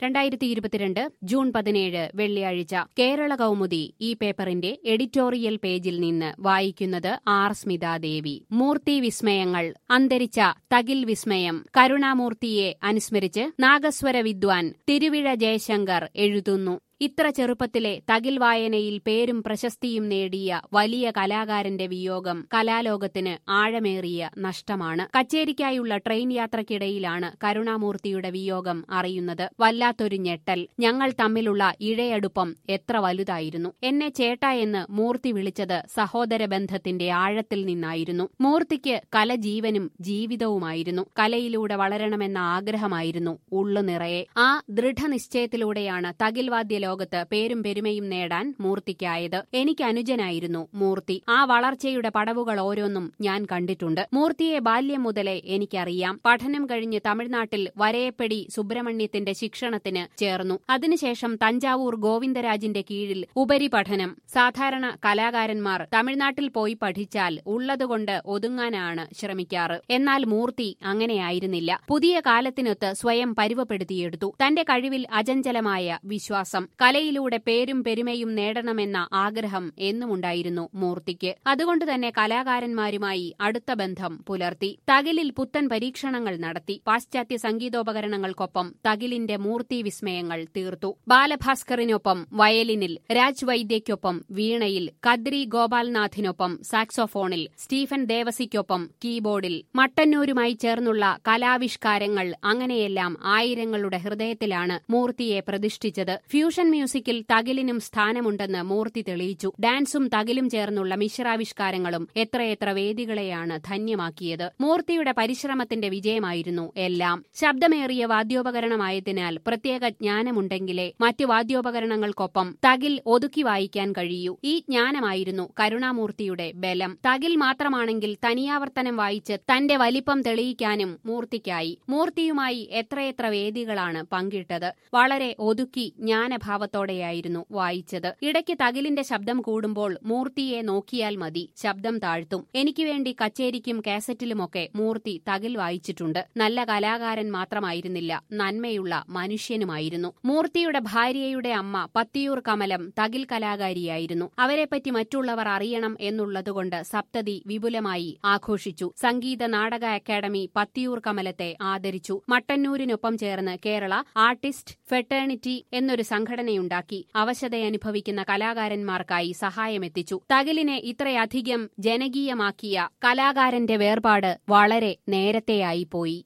രണ്ടായിരത്തി ഇരുപത്തിരണ്ട് ജൂൺ പതിനേഴ് വെള്ളിയാഴ്ച കേരള കൗമുദി ഈ പേപ്പറിന്റെ എഡിറ്റോറിയൽ പേജിൽ നിന്ന് വായിക്കുന്നത് ആർ സ്മിതാദേവി മൂർത്തി വിസ്മയങ്ങൾ അന്തരിച്ച തകിൽ വിസ്മയം കരുണാമൂർത്തിയെ അനുസ്മരിച്ച് നാഗസ്വര വിദ്വാൻ തിരുവിഴ ജയശങ്കർ എഴുതുന്നു ഇത്ര ചെറുപ്പത്തിലെ തകിൽ വായനയിൽ പേരും പ്രശസ്തിയും നേടിയ വലിയ കലാകാരന്റെ വിയോഗം കലാലോകത്തിന് ആഴമേറിയ നഷ്ടമാണ് കച്ചേരിക്കായുള്ള ട്രെയിൻ യാത്രക്കിടയിലാണ് കരുണാമൂർത്തിയുടെ വിയോഗം അറിയുന്നത് വല്ലാത്തൊരു ഞെട്ടൽ ഞങ്ങൾ തമ്മിലുള്ള ഇഴയടുപ്പം എത്ര വലുതായിരുന്നു എന്നെ ചേട്ട എന്ന് മൂർത്തി വിളിച്ചത് സഹോദര ബന്ധത്തിന്റെ ആഴത്തിൽ നിന്നായിരുന്നു മൂർത്തിക്ക് കല ജീവനും ജീവിതവുമായിരുന്നു കലയിലൂടെ വളരണമെന്ന ആഗ്രഹമായിരുന്നു ഉള്ളു നിറയെ ആ ദൃഢനിശ്ചയത്തിലൂടെയാണ് തകിൽ വാദ്യ ലോകത്ത് പേരും പെരുമയും നേടാൻ മൂർത്തിക്കായത് എനിക്ക് അനുജനായിരുന്നു മൂർത്തി ആ വളർച്ചയുടെ പടവുകൾ ഓരോന്നും ഞാൻ കണ്ടിട്ടുണ്ട് മൂർത്തിയെ ബാല്യം മുതലേ എനിക്കറിയാം പഠനം കഴിഞ്ഞ് തമിഴ്നാട്ടിൽ വരയപ്പെടി സുബ്രഹ്മണ്യത്തിന്റെ ശിക്ഷണത്തിന് ചേർന്നു അതിനുശേഷം തഞ്ചാവൂർ ഗോവിന്ദരാജിന്റെ കീഴിൽ ഉപരിപഠനം സാധാരണ കലാകാരന്മാർ തമിഴ്നാട്ടിൽ പോയി പഠിച്ചാൽ ഉള്ളതുകൊണ്ട് ഒതുങ്ങാനാണ് ശ്രമിക്കാറ് എന്നാൽ മൂർത്തി അങ്ങനെയായിരുന്നില്ല പുതിയ കാലത്തിനൊത്ത് സ്വയം പരുവപ്പെടുത്തിയെടുത്തു തന്റെ കഴിവിൽ അചഞ്ചലമായ വിശ്വാസം കലയിലൂടെ പേരും പെരുമയും നേടണമെന്ന ആഗ്രഹം എന്നുമുണ്ടായിരുന്നു മൂർത്തിക്ക് അതുകൊണ്ട് തന്നെ കലാകാരന്മാരുമായി അടുത്ത ബന്ധം പുലർത്തി തകിലിൽ പുത്തൻ പരീക്ഷണങ്ങൾ നടത്തി പാശ്ചാത്യ സംഗീതോപകരണങ്ങൾക്കൊപ്പം തകിലിന്റെ മൂർത്തി വിസ്മയങ്ങൾ തീർത്തു ബാലഭാസ്കറിനൊപ്പം വയലിനിൽ രാജ് വൈദ്യയ്ക്കൊപ്പം വീണയിൽ കദ്രി ഗോപാൽനാഥിനൊപ്പം സാക്സോഫോണിൽ സ്റ്റീഫൻ ദേവസിക്കൊപ്പം കീബോർഡിൽ മട്ടന്നൂരുമായി ചേർന്നുള്ള കലാവിഷ്കാരങ്ങൾ അങ്ങനെയെല്ലാം ആയിരങ്ങളുടെ ഹൃദയത്തിലാണ് മൂർത്തിയെ പ്രതിഷ്ഠിച്ചത് ഫ്യൂഷൻ മ്യൂസിക്കിൽ തകിലിനും സ്ഥാനമുണ്ടെന്ന് മൂർത്തി തെളിയിച്ചു ഡാൻസും തകിലും ചേർന്നുള്ള മിശ്രാവിഷ്കാരങ്ങളും എത്രയെത്ര വേദികളെയാണ് ധന്യമാക്കിയത് മൂർത്തിയുടെ പരിശ്രമത്തിന്റെ വിജയമായിരുന്നു എല്ലാം ശബ്ദമേറിയ വാദ്യോപകരണമായതിനാൽ പ്രത്യേക ജ്ഞാനമുണ്ടെങ്കിലേ മറ്റു വാദ്യോപകരണങ്ങൾക്കൊപ്പം തകിൽ ഒതുക്കി വായിക്കാൻ കഴിയൂ ഈ ജ്ഞാനമായിരുന്നു കരുണാമൂർത്തിയുടെ ബലം തകിൽ മാത്രമാണെങ്കിൽ തനിയാവർത്തനം വായിച്ച് തന്റെ വലിപ്പം തെളിയിക്കാനും മൂർത്തിക്കായി മൂർത്തിയുമായി എത്രയെത്ര വേദികളാണ് പങ്കിട്ടത് വളരെ ഒതുക്കി ജ്ഞാനഭാവത്തോടെയായിരുന്നു വായിച്ചത് ഇടയ്ക്ക് തകിലിന്റെ ശബ്ദം കൂടുമ്പോൾ മൂർത്തിയെ നോക്കിയാൽ മതി ശബ്ദം താഴ്ത്തും എനിക്ക് വേണ്ടി കച്ചേരിക്കും കാസറ്റിലുമൊക്കെ മൂർത്തി തകിൽ വായിച്ചിട്ടുണ്ട് നല്ല കലാകാരൻ മാത്രമായിരുന്നില്ല നന്മയുള്ള മനുഷ്യനുമായിരുന്നു മൂർത്തിയുടെ ഭാര്യയുടെ അമ്മ പത്തിയൂർ കമലം തകിൽ കലാകാരിയായിരുന്നു അവരെപ്പറ്റി മറ്റുള്ളവർ അറിയണം എന്നുള്ളതുകൊണ്ട് സപ്തതി വിപുലമായി ആഘോഷിച്ചു സംഗീത നാടക അക്കാദമി പത്തിയൂർ കമലത്തെ ആദരിച്ചു മട്ടന്നൂരിനൊപ്പം ചേർന്ന് കേരള ആർട്ടിസ്റ്റ് ഫെറ്റേണിറ്റി എന്നൊരു സംഘടനയുണ്ടാക്കി അവശതയനുഭവിക്കുന്ന കലാകാരന്മാർക്കായി സഹായമെത്തിച്ചു തകിലിനെ ഇത്രയധികം ജനകീയമാക്കിയ കലാകാരന്റെ വേർപാട് വളരെ നേരത്തെയായിപ്പോയി